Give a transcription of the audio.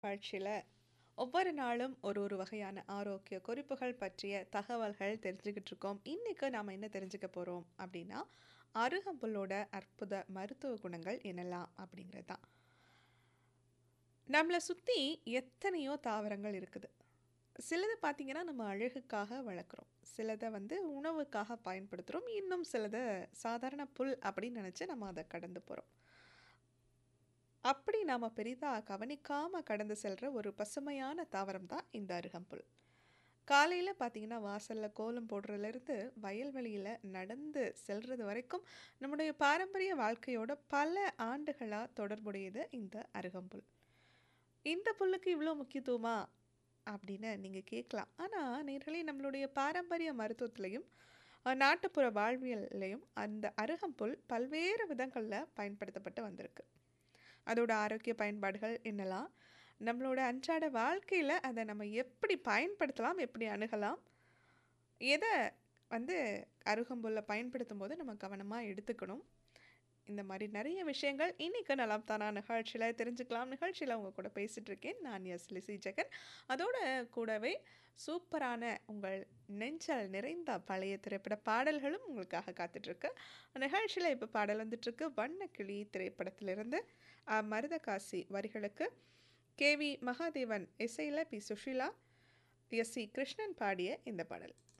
காட்சியில ஒவ்வொரு நாளும் ஒரு ஒரு வகையான ஆரோக்கிய குறிப்புகள் பற்றிய தகவல்கள் தெரிஞ்சுக்கிட்டு இருக்கோம். இன்னைக்கு நாம என்ன தெரிஞ்சுக்க போறோம் அப்படின்னா, அருகம்புல்லோட அற்புத மருத்துவ குணங்கள் என்னலாம் அப்படிங்கிறது தான். நம்மள சுத்தி எத்தனையோ தாவரங்கள் இருக்குது. சிலது பார்த்தீங்கன்னா, நம்ம அழகுக்காக வளர்க்குறோம். சிலத வந்து உணவுக்காக பயன்படுத்துறோம். இன்னும் சிலத சாதாரண புல் அப்படின்னு நெனச்சு நம்ம அத கடந்து போறோம். அப்படி நாம பெரிதா கவனிக்காம கடந்து செல்ற ஒரு பசுமையான தாவரம் தான் இந்த அருகம்புல். காலையில பார்த்தீங்கன்னா, வாசல்ல கோலம் போடுறதுலேருந்து வயல்வெளியில நடந்து செல்றது வரைக்கும் நம்முடைய பாரம்பரிய வாழ்க்கையோட பல ஆண்டுகளா தொடர்புடையது இந்த அருகம்புல். இந்த புல்லுக்கு இவ்ளோ முக்கியத்துவமா? அப்படின்னு நீங்க கேட்கலாம். ஆனா நேயர்களே நம்மளுடைய பாரம்பரிய மருத்துவத்திலயும், அ நாட்டுப்புற வாழ்வியல்லயும் அந்த அருகம்புல் பல்வேறு விதங்கள்ல பயன்படுத்தப்பட்டு வந்திருக்கு. அதோட ஆரோக்கிய பயன்பாடுகள் என்னலாம்? நம்மளோட அன்றாட வாழ்க்கையில அத நம்ம எப்படி பயன்படுத்தலாம்? எப்படி அணுகலாம்? எத வந்து அருகம்புல்ல பயன்படுத்தும்போது நம்ம கவனமா எடுத்துக்கணும்? இந்த மாரி நெறைய விஷயங்கள் இன்னைக்கு நலம் தானா நிகழ்ச்சியில தெரிஞ்சுக்கலாம். நிகழ்ச்சியில உங்க கூட பேசிட்டு இருக்கேன். நான் எஸ். லிஸி ஜெகன். அதோட கூடவே சூப்பரான உங்கள் நெஞ்சல் நிறைந்த பழைய திரைப்பட பாடல்களும் உங்களுக்காக காத்துட்ருக்கு. நிகழ்ச்சியில இப்ப பாடல் வந்துட்டுருக்கு. "வண்ணக்கிளி" திரைப்படத்திலிருந்து அ மருதகாசி வரிகளுக்கு கே.வி. மகாதேவன் இசையில P. Susheela, S. C. Krishnan பாடிய இந்த பாடல்.